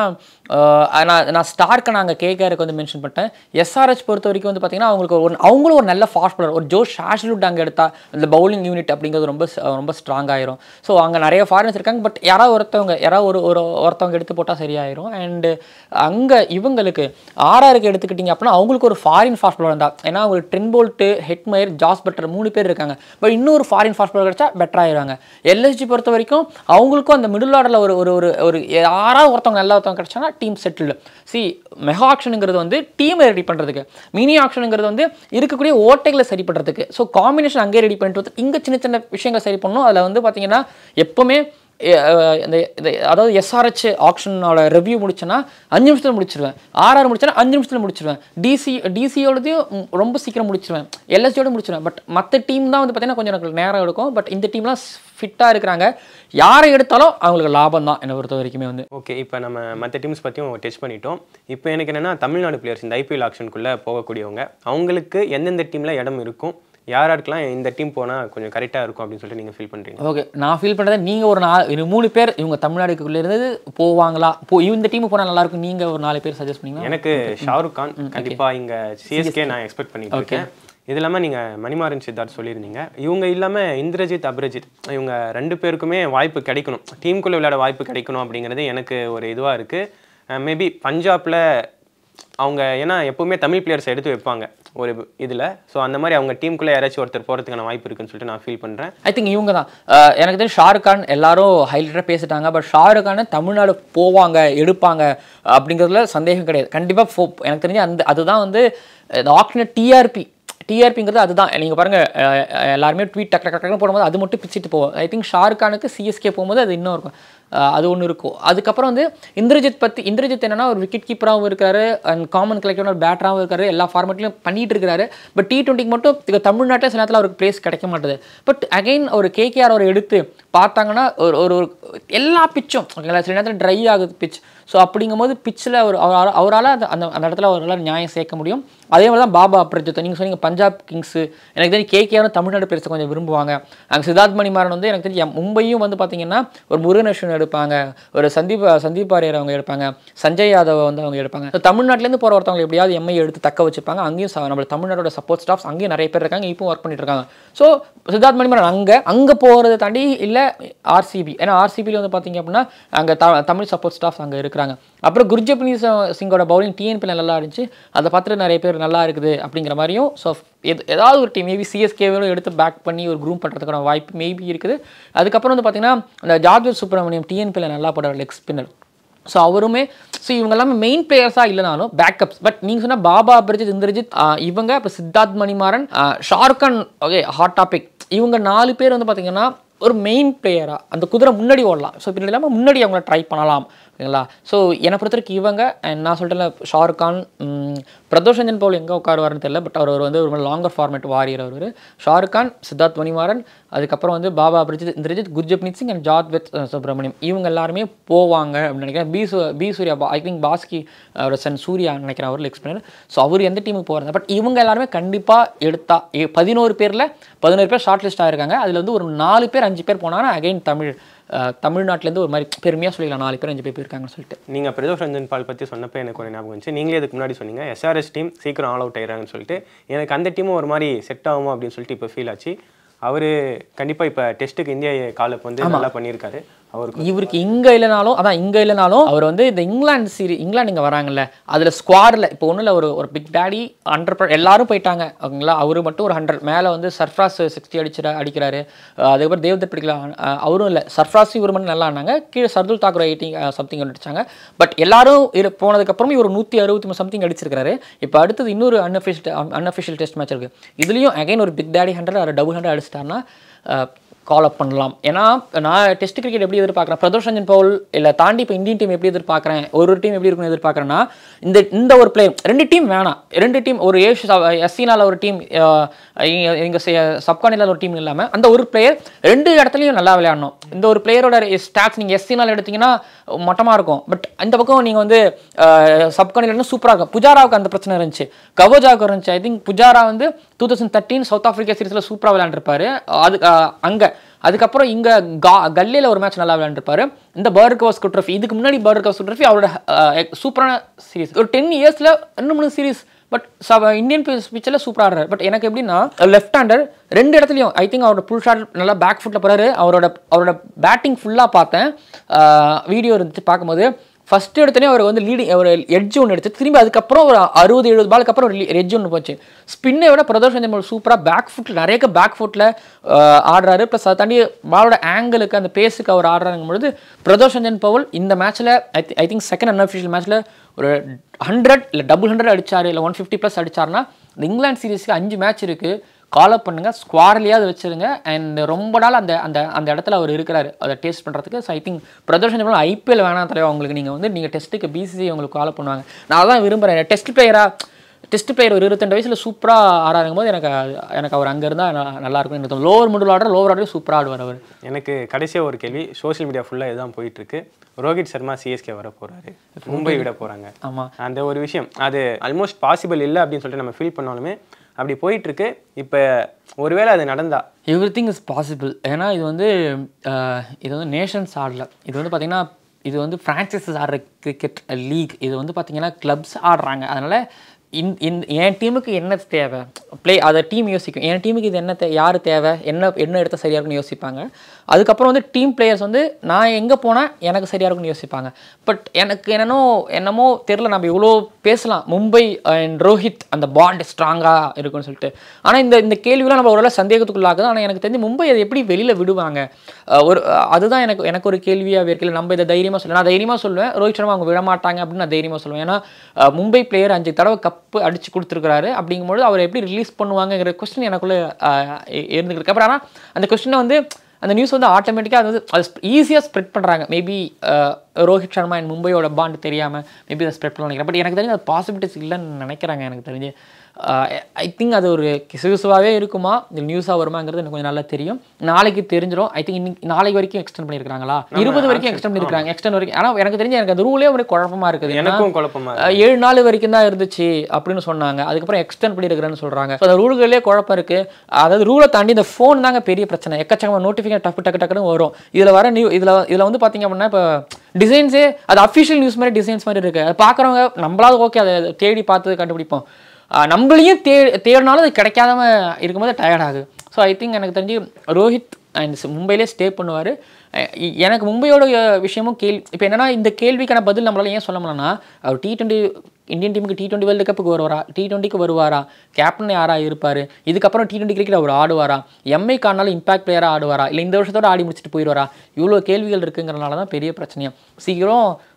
ஆஹ் நான் நான் ஸ்டார்க்கை நாங்கள் கேகேருக்கு வந்து மென்ஷன் பண்ணிட்டேன் எஸ்ஆர்ஹெச் பொறுத்த வரைக்கும் வந்து பார்த்தீங்கன்னா அவங்களுக்கு ஒரு அவங்களும் ஒரு நல்ல ஃபாஸ்ட் பவுலர் ஒரு ஜோஷ் ஷாஷ்லுட் அங்கே எடுத்தா இந்த பவுலிங் யூனிட் அப்படிங்கிறது ரொம்ப ரொம்ப ஸ்ட்ராங் ஆயிரும் ஸோ அங்கே நிறைய ஃபாரினர்ஸ் இருக்காங்க பட் யாராவது ஒருத்தவங்க யாராவது ஒரு ஒரு ஒருத்தவங்க எடுத்து போட்டால் சரியாயிரும் அண்டு அங்கே இவங்களுக்கு ஆர்ஆருக்கு எடுத்துக்கிட்டிங்க அப்படின்னா அவங்களுக்கு ஒரு ஃபாரின் ஃபாஸ்ட் பவுலர் தான் ஏன்னா அவங்களுக்கு Trent Boult Hetmyer Jos Buttler மூணு பேர் இருக்காங்க பட் இன்னொரு ஃபாரின் ஃபாஸ்ட் பவுலர் கிடைச்சா பெட்டர் ஆயிடுவாங்க எல்எஸ்ஜி பொறுத்த வரைக்கும் அவங்களுக்கும் அந்த மிடில் ஆர்டரில் ஒரு ஒரு ஒரு ஒரு யாராவது ஒருத்தவங்க நல்ல ஒருத்தவங்க கிடைச்சாங்கன்னா டீம் செட்டில்டு சி மெகா ஆக்ஷனுங்கிறது வந்து டீமை ரெடி பண்ணுறதுக்கு மினி ஆக்ஷனுங்கிறது வந்து இருக்கக்கூடிய ஓட்டைகளை சரி பண்ணுறதுக்கு ஸோ காம்பினேஷன் அங்கேயே ரெடி பண்ணிட்டு வந்து இங்கே சின்ன சின்ன விஷயங்களை சரி பண்ணணும் அதில் வந்து பார்த்தீங்கன்னா எப்போவுமே எ- அஹ் இந்த இந்த அதாவது எஸ்ஆர்ஹெச் ஆப்ஷனோட ரிவ்யூ முடிச்சேன்னா அஞ்சு நிமிஷத்தில் முடிச்சிருவேன் ஆர்ஆர் முடிச்சேன்னா அஞ்சு நிமிஷத்தில் முடிச்சிருவேன் டிசி டிசியோடதையும் ரொம்ப சீக்கிரம் முடிச்சிருவேன் எல்எஸ்டியோட முடிச்சிருவேன் பட் மற்ற டீம் தான் வந்து பார்த்தீங்கன்னா கொஞ்சம் எனக்கு நேரம் எடுக்கும் பட் இந்த டீம்லாம் ஃபிட்டாக இருக்கிறாங்க யாரை எடுத்தாலும் அவங்களுக்கு லாபம் தான் என்னை பொறுத்த வரைக்குமே வந்து ஓகே இப்போ நம்ம மற்ற டீம்ஸ் பற்றியும் டெஸ்ட் பண்ணிட்டோம் இப்போ எனக்கு என்னென்னா தமிழ்நாடு பிளேயர்ஸ் இந்த ஐபிஎல் ஆக்ஷனுக்குள்ளே போகக்கூடியவங்க அவங்களுக்கு எந்தெந்த டீமில் இடம் இருக்கும் யார் யாருக்கெல்லாம் இந்த டீம் போனால் கொஞ்சம் கரெக்டாக இருக்கும் அப்படின்னு சொல்லிட்டு நீங்கள் ஃபீல் பண்ணுறீங்க ஓகே நான் ஃபீல் பண்ணுறது நீங்கள் ஒரு நாலு ஒரு மூணு பேர் இவங்க தமிழ்நாடுக்குள்ளே இருந்து போவாங்களா போ இந்த டீம் போனால் நல்லா இருக்கும் நீங்கள் ஒரு நாலு பேர் சஜஸ்ட் பண்ணீங்கன்னா எனக்கு ஷாருக் கான் கண்டிப்பாக இங்கே சிஎஸ்கே நான் எக்ஸ்பெக்ட் பண்ணிட்டு இருக்கேன் இது இல்லாமல் நீங்கள் மணிமாறன் சித்தார்த் சொல்லியிருந்தீங்க இவங்க இல்லாமல் இந்திரஜித் அபிரஜித் இவங்க ரெண்டு பேருக்குமே வாய்ப்பு கிடைக்கணும் டீமுக்குள்ளே விளையாட வாய்ப்பு கிடைக்கணும் அப்படிங்கிறது எனக்கு ஒரு இதுவாக இருக்குது மேபி பஞ்சாப்பில் அவங்க ஏன்னா எப்பவுமே தமிழ் பிளேயர்ஸ் எடுத்து வைப்பாங்க ஒரு இதில் ஸோ அந்த மாதிரி அவங்க டீமுக்குள்ளே யாராச்சும் ஒருத்தர் போகிறதுக்கான வாய்ப்பு இருக்குன்னு சொல்லிட்டு நான் ஃபீல் பண்ணுறேன் ஐ திங்க் இவங்க தான் அஹ் எனக்கு தெரிஞ்சு ஷாருக் கான் எல்லாரும் ஹைலைட்டாக பேசிட்டாங்க பட் ஷாருக் கான் தமிழ்நாடு போவாங்க எடுப்பாங்க அப்படிங்கிறதுல சந்தேகம் கிடையாது கண்டிப்பாக ஃபோ எனக்கு தெரிஞ்சு அந்த அதுதான் வந்து இந்த ஆக்ஷன் டிஆர்பி டிஆர்பிங்கிறது அதுதான் நீங்கள் பாருங்கள் எல்லாருமே ட்வீட் டக் டக் டக்குன்னு போடும்போது அது மட்டும் பிச்சுட்டு போவோம் ஐ திங்க் ஷாருக் கானுக்கு சிஎஸ்கே போகும்போது அது இன்னும் இருக்கும் அஹ் அது ஒன்று இருக்கும் அதுக்கப்புறம் வந்து இந்திரஜித் பற்றி இந்திரஜித் என்னன்னா ஒரு விக்கெட் கீப்பராகவும் இருக்காரு அண்ட் காமன் கலெக்டர் ஒரு பேட்டராகவும் இருக்காரு எல்லா ஃபார்மேட்லையும் பண்ணிட்டு இருக்காரு பட் டி டுவெண்ட்டிக்கு மட்டும் இங்க தமிழ்நாட்டில் சில நேரத்தில் அவருக்கு பிளேஸ் கிடைக்க மாட்டுது பட் அகைன் ஒரு கேகேஆர் அவர் எடுத்து பார்த்தாங்கன்னா ஒரு ஒரு ஒரு எல்லா பிச்சும் ஓகேங்களா சில நேரத்தில் ட்ரை ஆகுது பிச் ஸோ அப்படிங்கும்போது பிச்சில் ஒரு அவரால் அவரால் அந்த அந்த அந்த இடத்துல அவரால் நியாயம் சேர்க்க முடியும் அதே மாதிரி தான் பாபா அப்ரஜித் நீங்கள் சொன்னீங்க பஞ்சாப் கிங்ஸு எனக்கு தெரிஞ்சு கேகேஆரும் தமிழ்நாடு பேச கொஞ்சம் விரும்புவாங்க அங்கே சித்தார்த் மணிமாறன் வந்து எனக்கு தெரிஞ்சு எம் மும்பையும் வந்து பார்த்தீங்கன்னா ஒரு முருகனேஸ்வரன் எடுப்பாங்க ஒரு சந்தீப் சந்தீப் ஆரியர் அவங்க எடுப்பாங்க சஞ்சய் யாதவ் வந்து அவங்க எடுப்பாங்க So, தமிழ்நாட்டிலேருந்து போகிற ஒருத்தவங்க எப்படியாவது எம்ஐ எடுத்து தக்க வச்சுப்பாங்க அங்கேயும் ச- நம்ம தமிழ்நாடோட சப்போர்ட் ஸ்டாஃப்ஸ் அங்கேயும் நிறைய பேர் இருக்காங்க இப்போ ஒர்க் பண்ணிட்டு இருக்காங்க ஸோ சித்தார்த் மணிமாறன் அங்கே அங்கே போகிறத தாண்டி இல்லை ஆர்சிபி ஏன்னா ஆர்சிபியில் வந்து பார்த்தீங்க அப்படின்னா அங்கே த தமிழ் சப்போர்ட் ஸ்டாஃப்ஸ் அங்கே இருக்கிறாங்க அப்புறம் குர்ஜப்னீத் சிங்கோட பவுலிங் டிஎன்பியில் நல்லா இருந்துச்சு அதை பார்த்துட்டு நிறைய பேர் நல்லா இருக்குது அப்படிங்கிற மாதிரியும் ஸோ எது ஏதாவது ஒரு டீம் மேபி சிஎஸ்கேவோட எடுத்து பேக் பண்ணி ஒரு குரூப் பண்ணுறதுக்கான வாய்ப்பு மேபி இருக்குது அதுக்கப்புறம் வந்து பார்த்தீங்கன்னா அந்த ஜார்ஜர் சுப்ரமணியம் டிஎன்பியில் நல்லா போடுற லெக் ஸ்பின்னர் ஸோ அவருமே ஸோ இவங்க எல்லாமே மெயின் பிளேயர்ஸாக இல்லைனாலும் பேக்கப்ஸ் பட் நீங்கள் சொன்ன பாபா அபிரஜித் இந்திரஜித் ஆஹ் இவங்க இப்போ சித்தார்த் மணிமாறன் ஆஹ் ஷாருக்கான் ஓகே ஹாட் டாபிக் இவங்க நாலு பேர் வந்து பார்த்தீங்கன்னா ஒரு மெயின் பிளேயராக அந்த குதிரை முன்னாடி ஓடலாம் ஸோ இப்படி இல்லாமல் முன்னாடி அவங்கள ட்ரை பண்ணலாம் ஓகேங்களா ஸோ என்னை பொறுத்த வரைக்கும் இவங்க and நான் சொல்லிட்டேன்ல ஷாருக் கான் ம், பிரதோஷ் ரஞ்சன் பவுல் எங்கே உட்காருவாருன்னு தெரியல பட் அவர் வந்து ஒரு லாங்கர் ஃபார்மேட் வாரியர் அவர் ஷாருக் கான் சித்தார்த் மணிமாறன் அதுக்கப்புறம் வந்து பாபா அபிரஜித் இந்திரஜித் குர்ஜப்னீத் சிங் அண்ட் ஜாத் வித் சுப்ரமணியம் இவங்க எல்லாருமே போவாங்க அப்படின்னு நினைக்கிறேன் பி சு P Surya I think Bhaski அவரோட சன் சூர்யா நினைக்கிறேன் அவர் எக்ஸ்பிளைனர் ஸோ அவர் எந்த டீமுக்கு போகிறாங்க பட் இவங்க எல்லாருமே கண்டிப்பாக எடுத்தா எ- பதினோரு பேரில் பதினோரு பேர் ஷார்ட் லிஸ்ட் ஆயிருக்காங்க அதில் வந்து ஒரு நாலு பேர் அஞ்சு பேர் போனாங்கன்னா அகைன் தமிழ் அஹ், தமிழ்நாட்டிலேருந்து ஒரு மாதிரி பெருமையாக சொல்லிக்கலாம் நாலு பேர் அஞ்சு பேர் போயிருக்காங்கன்னு சொல்லிட்டு நீங்கள் பிரதோஷ் ரஞ்சன் பால் பற்றி சொன்னப்போ எனக்கு ஒரு ஞாபகம் வந்துச்சு நீங்களே இதுக்கு முன்னாடி சொன்னீங்க எஸ்ஆர்எஸ் டீம் சீக்கிரம் ஆல் அவுட் ஆயிடுறாங்கன்னு சொல்லிட்டு எனக்கு அந்த டீமும் ஒரு மாதிரி செட் ஆகுமா அப்படின்னு சொல்லிட்டு இப்போ ஃபீல் ஆச்சு அவர் கண்டிப்பாக இப்போ டெஸ்ட்டுக்கு இந்தியா காலப் வந்து நல்லா பண்ணியிருக்காரு அவருக்கு இவருக்கு இங்க இல்லைனாலும் அதான் இங்க இல்லைனாலும் அவர் வந்து இந்த இங்கிலாந்து சீரி இங்கிலாந்து இங்க வராங்கல்ல அதுல ஸ்குவாடில் இப்போ ஒன்றும் இல்லை ஒரு ஒரு பிக் டேடி ஹண்ட்ரட் எல்லாரும் போயிட்டாங்க ஓகேங்களா அவரு மட்டும் ஒரு ஹண்ட்ரட் மேலே வந்து சர்ஃப்ராஸ் சிக்ஸ்டி அடிச்சிட அடிக்கிறாரு அஹ் அதுக்கப்புறம் தேவதத் பிடிக்கலாம் அவரும் இல்லை சர்ஃப்ராஸும் இவர் மட்டும் நல்லா ஆனாங்க கீழே சர்துல் தாக்கூர் எயிட்டி சம்திங் அடிச்சாங்க பட் எல்லாரும் இரு போனதுக்கப்புறம் இவர் நூற்றி அறுபத்தி மூணு சம்திங் அடிச்சிருக்காரு இப்போ அடுத்தது இன்னொரு அன்அஃபிஷியல் அன்அஃபிஷியல் டெஸ்ட் மேட்ச் இருக்கு இதுலயும் அகைன் ஒரு big daddy hundred double hundred அடிச்சிட்டாருன்னா கால் அப் பண்ணலாம் ஏன்னா நான் டெஸ்ட் கிரிக்கெட் எப்படி எதிர்பார்க்குறேன் பிரதோஷ் ரஞ்சன் பவுல் இல்லை தாண்டி இப்போ இந்தியன் டீம் எப்படி எதிர்பார்க்குறேன் ஒரு ஒரு டீம் எப்படி இருக்குன்னு எதிர்பார்க்குறேன்னா இந்த இந்த ஒரு பிளேயர் ரெண்டு டீம் வேணாம் ரெண்டு டீம் ஒரு ஏஷ் எஸ்சினால ஒரு டீம் எங்கள் சப்கானியில் ஒரு டீம் இல்லாமல் அந்த ஒரு பிளேயர் ரெண்டு இடத்துலையும் நல்லா விளையாடணும் இந்த ஒரு பிளேயரோட ஸ்டாட்ஸ் நீங்கள் எஸ்சினால் எடுத்தீங்கன்னா மட்டமாக இருக்கும் பட் இந்த பக்கம் நீங்கள் வந்து சப்கானியில் சூப்பராக இருக்கும் புஜாராவுக்கு அந்த பிரச்சனை இருந்துச்சு கவோஜாவுக்கு இருந்துச்சு ஐ திங்க் புஜாரா வந்து two thousand thirteen South Africa சீரிஸில் சூப்பராக விளையாண்டுருப்பாரு அது அங்கே அதுக்கப்புறம் இங்கே கா கல்லியில் ஒரு மேட்ச் நல்லா விளையாண்டுருப்பாரு இந்த பர்கவஸ் ட்ரோஃபி இதுக்கு முன்னாடி பர்கவஸ் ட்ரோஃபி அவரோட அஹ், சூப்பரான சீரிஸ் ஒரு டென் இயர்ஸில் ரெண்டு மூணு சீரிஸ் பட் இந்தியன் பிச்சில் சூப்பராக ஆடுறாரு பட் எனக்கு எப்படின்னா லெஃப்ட் ஹேண்டர் ரெண்டு இடத்துலையும் ஐ திங்க் அவரோட புல் ஷாட் நல்லா பேக் ஃபுட்டில் போகிறாரு அவரோட அவரோட பேட்டிங் ஃபுல்லாக பார்த்தேன் வீடியோ இருந்துச்சு பார்க்கும்போது ஃபர்ஸ்ட் எடுத்தனே அவர் வந்து லீடிங் ஒரு எட்ஜ் ஒன்று எடுத்து திரும்பி அதுக்கப்புறம் ஒரு அறுபது எழுபது பாலுக்கு அப்புறம் ஒரு எட்ஜ் ஒன்று போச்சு ஸ்பின்னை விட பிரதோஷ் ரஞ்சன் சூப்பராக பேக் ஃபுட்டில் நிறைய பேக் ஃபுட்டில் ஆடுறாரு ப்ளஸ் அதை தாண்டி பாலோட ஆங்கிளுக்கு அந்த பேஸுக்கு அவர் ஆடுறாங்க பொழுது பிரதோஷ் ரஞ்சன் பவுல் இந்த மேட்ச்சில் I I think second unofficial மேட்ச்சில் ஒரு ஹண்ட்ரட் இல்லை டபுள் ஹண்ட்ரட் அடிச்சாரு இல்லை ஒன் ஃபிஃப்டி ப்ளஸ் அடிச்சாருன்னா இந்த இங்கிலாந்து சீரிஸ்க்கு அஞ்சு மேட்ச் இருக்குது கால் அப் பண்ணுங்க ஸ்குவார்லேயாவது வச்சிருங்க அண்ட் ரொம்ப நாள் அந்த அந்த அந்த இடத்துல அவர் இருக்கிறாரு அதை டேஸ்ட் பண்ணுறதுக்கு so I think Pradosh IPL வேணாம் தலைவா உங்களுக்கு நீங்கள் வந்து நீங்கள் டெஸ்ட்டுக்கு பிசிசி உங்களுக்கு கால் பண்ணுவாங்க நான் தான் விரும்புகிறேன் டெஸ்ட் பிளேயராக டெஸ்ட் பிளேயர் ஒரு இருபத்தெண்டு வயசில் சூப்பராக ஆடாருங்கும் போது எனக்கு அது- எனக்கு அவர் அங்கே இருந்தால் நல்லா இருக்கும் எனக்கு lower middle order lower order சூப்பராக ஆடுவார் அவர் எனக்கு கடைசியாக ஒரு கேள்வி சோஷியல் மீடியா ஃபுல்லாக இதுதான் போயிட்டு இருக்கு ரோஹித் சர்மா சிஎஸ்கே வர போறாரு மும்பை விட போறாங்க ஆமாம் அந்த ஒரு விஷயம் அது ஆல்மோஸ்ட் பாசிபிள் இல்லை அப்படின்னு சொல்லிட்டு நம்ம ஃபீல் பண்ணாலுமே அப்படி போயிட்டு இருக்கு இப்போ ஒருவேளை அது நடந்தா எவ்ரி திங் இஸ் பாசிபிள் ஏன்னா இது வந்து அஹ், இது வந்து நேஷன்ஸ் ஆடல இது வந்து பார்த்தீங்கன்னா இது வந்து ஃப்ரான்ச்சைசஸ் ஆடுற கிரிக்கெட் லீக் இது வந்து பார்த்தீங்கன்னா கிளப்ஸ் ஆடுறாங்க அதனால் இன் இன் என் டீமுக்கு என்ன தேவை ப்ளே அதை டீம் யோசிக்கும் என் டீமுக்கு இது என்ன தே யார் தேவை என்ன என்ன எடுத்தால் சரியாக இருக்குன்னு யோசிப்பாங்க அதுக்கப்புறம் வந்து டீம் பிளேயர்ஸ் வந்து நான் எங்கே போனால் எனக்கு சரியாக இருக்குன்னு யோசிப்பாங்க பட் எனக்கு என்னன்னோ என்னமோ தெரில நம்ம இவ்வளோ பேசலாம் மும்பை அண்ட் ரோஹித் அந்த பாண்ட் ஸ்ட்ராங்காக இருக்குன்னு சொல்லிட்டு ஆனால் இந்த இந்த கேள்விலாம் நம்ம ஓரளவு சந்தேகத்துக்குள்ளாகுது ஆனால் எனக்கு தெரிஞ்சு மும்பை அதை எப்படி வெளியில் விடுவாங்க அஹ் ஒரு அஹ் அதுதான் எனக்கு எனக்கு ஒரு கேள்வியாக இருக்கல நம்ம இதை தைரியமாக சொல்ல நான் தைரியமாக சொல்லுவேன் ரோஹித் சர்மா அவங்க விட மாட்டாங்க அப்படின்னு நான் தைரியமாக சொல்லுவேன் ஏன்னா அஹ் மும்பை பிளேயர் அஞ்சு தடவை கப்பு அடிச்சு கொடுத்துருக்காரு அப்படிங்கும்போது அவர் எப்படி ரிலீஸ் பண்ணுவாங்கங்கிற கொஸ்டின் எனக்குள்ளே இருந்துகிட்டு இருக்கு அப்புறம் ஆனால் அந்த கொஸ்டினை வந்து அந்த நியூஸ் வந்து ஆட்டோமேட்டிக்காக அது வந்து அது ஈஸியாக ஸ்ப்ரெட் பண்ணுறாங்க மேபி ரோஹித் சர்மா அண்ட் மும்பையோட பாண்ட் தெரியாமல் மேபி அதை ஸ்ப்ரெட் பண்ண நினைக்கிறேன் பட் எனக்கு தெரிஞ்சு அது பாசிபிலிட்டிஸ் இல்லைன்னு நினைக்கிறாங்க எனக்கு தெரிஞ்சு ஐ திங்க் அது ஒரு கிசுகிசுவாகவே இருக்குமா இந்த நியூஸாக வருமாங்கிறது எனக்கு கொஞ்சம் நல்லா தெரியும் நாளைக்கு தெரிஞ்சிடும் ஐ திங்க் இன்னைக்கு நாளைக்கு வரைக்கும் எக்ஸ்டெண்ட் பண்ணியிருக்காங்களா இருபது வரைக்கும் எக்ஸ்டெண்ட் பண்ணியிருக்காங்க எக்ஸ்டெண்ட் வரைக்கும் ஆனால் எனக்கு தெரிஞ்சு எனக்கு அந்த ரூலே ஒரு குழப்பமா இருக்குது ஏன்னா, எனக்கும் குழப்பமா இருக்கு. அஹ் ஏழு நாள் வரைக்கும் தான் இருந்துச்சு அப்படின்னு சொன்னாங்க அதுக்கப்புறம் எக்ஸ்டெண்ட் பண்ணியிருக்கிறேன்னு சொல்றாங்க So, அந்த ரூல்களே குழப்பம் இருக்கு அதாவது ரூலை தாண்டி இந்த ஃபோன் தாங்க பெரிய பிரச்சனை எக்கச்சக்கமாக நோட்டிஃபிகேஷன் டக்கு டக்கு டக்குன்னு வரும் இதில் வர நியூ இதில் இதில் வந்து பார்த்தீங்க அப்படின்னா இப்போ டிசைன்ஸே அது அஃபிஷியல் நியூஸ் மாதிரி டிசைன்ஸ் மாதிரி இருக்கு அதை பார்க்குறவங்க நம்மளாவது ஓகே அதை தேடி பார்த்து கண்டுபிடிப்போம் அஹ் நம்மளையும் தே தேடினாலும் அது கிடைக்காதம இருக்கும்போது டயர்ட் ஆகுது ஸோ ஐ திங்க் எனக்கு தெரிஞ்சு ரோஹித் அண்ட் மும்பையிலே ஸ்டே பண்ணுவார் எனக்கு மும்பையோட அஹ், விஷயமும் கேள்வி இப்போ என்னன்னா இந்த கேள்விக்கான பதில் நம்மளால ஏன் சொல்ல முடியலன்னா அவர் டி டுவெண்ட்டி இந்தியன் டீமுக்கு டி டுவெண்ட்டி வேர்ல்டு கப்புக்கு வருவாரா டி டுவெண்ட்டிக்கு வருவாரா கேப்டன் யாரா இருப்பார் இதுக்கப்புறம் டி டுவெண்ட்டி கிரிக்கெட் அவர் ஆடுவாரா எம்ஐ காணாலும் இம்பாக்ட் பிளேயராக ஆடுவாரா இல்லை இந்த வருஷத்தோட ஆடி முடிச்சுட்டு போயிடுவாரா இவ்வளோ கேள்விகள் இருக்குங்கிறனால தான் பெரிய பிரச்சனையா சீக்கிரம்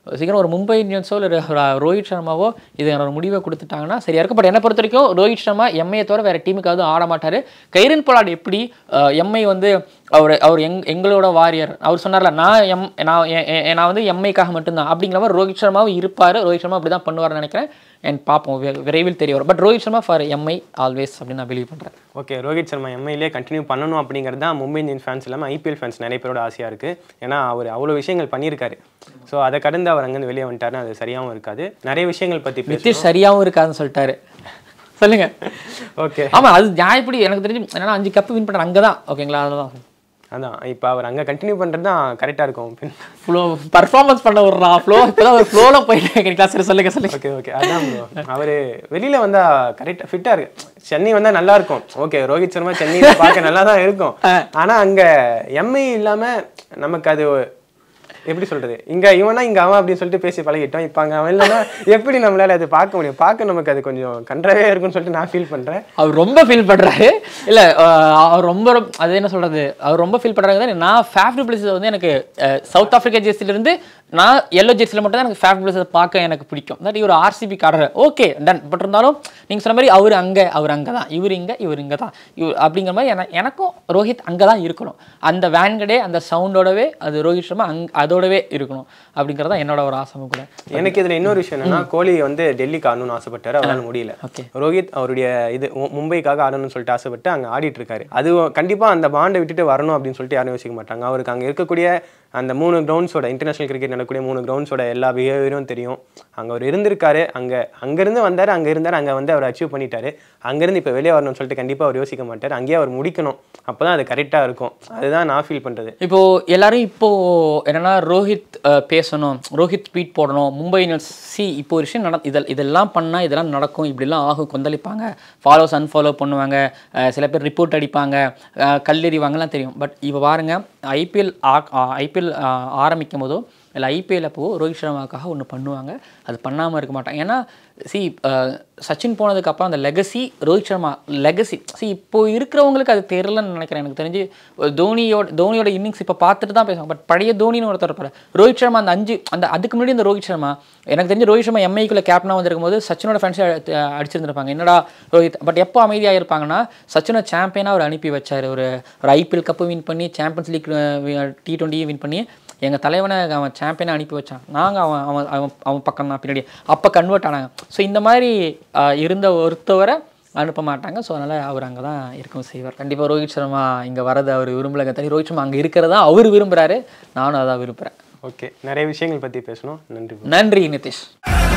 சீக்கிரம் ஒரு மும்பை இந்தியன்ஸோ இல்லை ரோஹித் சர்மாவோ இது என்னோட முடிவை கொடுத்துட்டாங்கன்னா சரியா இருக்கும் பட் என்னை பொறுத்த வரைக்கும் ரோஹித் சர்மா எம்ஐயை தவிர வேற டீமுக்காவது ஆட மாட்டார் கைரன் பொலாட் எப்படி எம்ஐ வந்து அவர் அவர் எங் எங்களோட வாரியர் அவர் சொன்னார்ல நான் எம் நான் எ- எ- நான் வந்து எம்ஐக்காக மட்டும்தான் அப்படிங்கிற மாதிரி ரோஹித் சர்மாவும் இருப்பார் ரோஹித் சர்மா அப்படி தான் பண்ணுவார்னு நினைக்கிறேன் அண்ட் பார்ப்போம் வி- விரைவில் தெரிய வரும் but Rohit Sharma for MI always அப்படின்னு நான் பிலீவ் பண்ணுறேன் ஓகே ரோஹித் சர்மா எம்ஐலே கண்டினியூ பண்ணணும் அப்படிங்கிறது தான் மும்பை இந்தியன் ஃபேன்ஸ் இல்லாமல் ஐபிஎல் ஃபேன்ஸ் நிறைய பேரோட ஆசையாக இருக்குது ஏன்னா அவர் அவ்வளோ விஷயங்கள் பண்ணியிருக்காரு ஸோ அதை கடந்து அவர் அங்கேருந்து வெளியே வந்துட்டாருன்னா அது சரியாகவும் இருக்காது நிறைய விஷயங்கள் பற்றி பேச நிதிஷ் சரியாகவும் இருக்காதுன்னு சொல்லிட்டாரு சொல்லுங்க ஓகே ஆமா அது நியாயப்படி எனக்கு தெரிஞ்சு என்னன்னா அஞ்சு கப்பு வின் பண்ண அங்கே தான் ஓகேங்களா அதுதான் அதான் இப்போ அவர் அங்கே கண்டினியூ பண்ணுறது தான் கரெக்டாக இருக்கும் பின் ஃப்ளோ பர்ஃபார்மன்ஸ் பண்ண விட்றா ஃப்ளோ இப்போதான் ஒரு ஃப்ளோவில் போயிட்டு கிளாஸ் சரி சொல்லுங்க சொல்லுங்க ஓகே ஓகே அதான் ப்ரோ அவர் வெளியில் வந்தால் கரெக்டாக ஃபிட்டாக இருக்கு சென்னை வந்தால் நல்லா இருக்கும் ஓகே ரோஹித் சர்மா சென்னையில் பார்க்க நல்லா தான் இருக்கும் ஆனால் அங்கே எம்ஐ இல்லாமல் நமக்கு அது எப்படி சொல்றது இங்க இவனா இங்க அவன் அப்படின்னு சொல்லிட்டு பேசி பழகிட்டோம் இப்போ அங்க அவன் இல்லைன்னா எப்படி நம்மளால அது பார்க்க முடியும் பார்க்க நமக்கு அது கொஞ்சம் கன்றாவே இருக்கும்னு சொல்லிட்டு நான் ஃபீல் பண்றேன் அவர் ரொம்ப ஃபீல் பண்றாரு இல்ல அஹ், அவர் ரொம்ப ரொம்ப- அது என்ன சொல்றது அவர் ரொம்ப ஃபீல் பண்றாங்க தான் நான் ஃபேஃப் பிளேஸ் வந்து எனக்கு அஹ், சவுத் ஆப்பிரிக்கா ஜெர்சில இருந்து நான் எல்லோ ஜெர்சியில் மட்டும் தான் எனக்கு ஃபேஃப் பிளேஸ் பார்க்க எனக்கு பிடிக்கும் தட் இவர் ஆர்சிபி காடுற ஓகே டன் பட் இருந்தாலும் நீங்க சொன்ன மாதிரி அவர் அங்க அவர் அங்க தான் இவர் இங்க இவர் இங்க தான் இவர் அப்படிங்கிற மாதிரி என- எனக்கும் ரோஹித் அங்க தான் இருக்கணும் அந்த வேன்கடே அந்த சவுண்டோடவே அது ரோஹித் சர்மா அங் அதோடவே இருக்கணும் அப்படிங்கிறது தான் என்னோட ஒரு ஆசை கூட எனக்கு இதுல இன்னொரு விஷயம் என்னன்னா கோலி வந்து டெல்லிக்கு ஆடணும்னு ஆசைப்பட்டாரு அவரால முடியல ஓகே ரோஹித் அவருடைய இது மு- மும்பைக்காக ஆடணும்னு சொல்லிட்டு ஆசைப்பட்டு அங்க ஆடிட்டு இருக்காரு அது கண்டிப்பா அந்த பாண்டை விட்டுட்டு வரணும் அப்படின்னு சொல்லிட்டு யாரும் யோசிக்க மாட்டாங்க அவருக்கு அங்க இருக்கக்கூடிய அந்த மூணு கிரவுண்ட்ஸோட இன்டர்நேஷனல் கிரிக்கெட் நடக்கக்கூடிய மூணு கிரவுண்ட்ஸோட எல்லா பிஹேவியரும் தெரியும் அங்க அவர் இருந்திருக்காரு அங்க அங்கிருந்து வந்தாரு அங்க இருந்தாரு அங்க வந்து அவர் அச்சீவ் பண்ணிட்டாரு அங்கிருந்து இப்ப வெளியே வரணும்னு சொல்லிட்டு கண்டிப்பா அவர் யோசிக்க மாட்டாரு அங்கேயே அவர் முடிக்கணும் அப்பதான் அது கரெக்டா இருக்கும் அதுதான் நான் ஃபீல் பண்றது இப்போ எல்லாரும் இப்போ என்னன்னா ரோஹித் அஹ், பேசணும் ரோஹித் ட்வீட் போடணும் மும்பை இந்தியன்ஸ் சி இப்போ ஒரு விஷயம் நட இதெல் இதெல்லாம் பண்ணா இதெல்லாம் நடக்கும் இப்படிலாம் ஆகும் கொந்தளிப்பாங்க ஃபாலோஸ் அன்ஃபாலோ பண்ணுவாங்க அஹ், சில பேர் ரிப்போர்ட் அடிப்பாங்க அஹ், கல்லெறிவாங்கலாம் தெரியும் பட் இப்போ பாருங்க ஐபிஎல் ஐபிஎல் ஆரம்பிக்கும் போதோ இல்லை ஐபிஎல் அப்போ ரோஹித் சர்மாவுக்காக ஒன்று பண்ணுவாங்க அது பண்ணாமல் இருக்க மாட்டாங்க ஏன்னா சி சச்சின் போனதுக்கப்புறம் அந்த லெகசி ரோஹித் சர்மா லெகசி சி இப்போ இருக்கிறவங்களுக்கு அது தெரியலன்னு நினைக்கிறேன் எனக்கு தெரிஞ்சு ஒரு தோனியோட தோனியோட இன்னிங்ஸ் இப்போ பார்த்துட்டு தான் பேசுவாங்க பட் பழைய தோனின்னு ஒருத்தர் இருப்பாரு ரோஹித் சர்மா அந்த அஞ்சு அந்த அதுக்கு முன்னாடி இந்த ரோஹித் சர்மா எனக்கு தெரிஞ்சு ரோஹித் சர்மா எம்ஐக்குள்ள கேப்டனாக வந்திருக்கும் போது சச்சினோட ஃபேன்ஸ் அடிச்சிருந்திருப்பாங்க என்னடா ரோஹித் பட் எப்போ அமைதியாக இருப்பாங்கன்னா சச்சினை சாம்பியனாக அவர் அனுப்பி வச்சார் ஒரு ஒரு ஐபிஎல் கப்பு வின் பண்ணி சாம்பியன்ஸ் லீக் டி டுவெண்ட்டியை வின் பண்ணி எங்கள் தலைவனை அவன் சாம்பியனை அனுப்பி வச்சான் நாங்கள் அவன் அவன் அவன் அவன் பக்கம் தான் பின்னாடி அப்போ கன்வெர்ட் ஆனாங்க ஸோ இந்த மாதிரி ஆஹ், இருந்த ஒருத்தவரை அனுப்ப மாட்டாங்க ஸோ அதனால் அவர் அங்கே தான் இருக்கவும் செய்வார் கண்டிப்பாக ரோஹித் சர்மா இங்கே வரது அவர் விரும்பலங்க தனி ரோஹித் சர்மா அங்கே இருக்கிறதா அவர் விரும்புகிறாரு நானும் அதான் விரும்புகிறேன் ஓகே நிறைய விஷயங்கள் பத்தி பேசணும் நன்றி நன்றி நிதிஷ்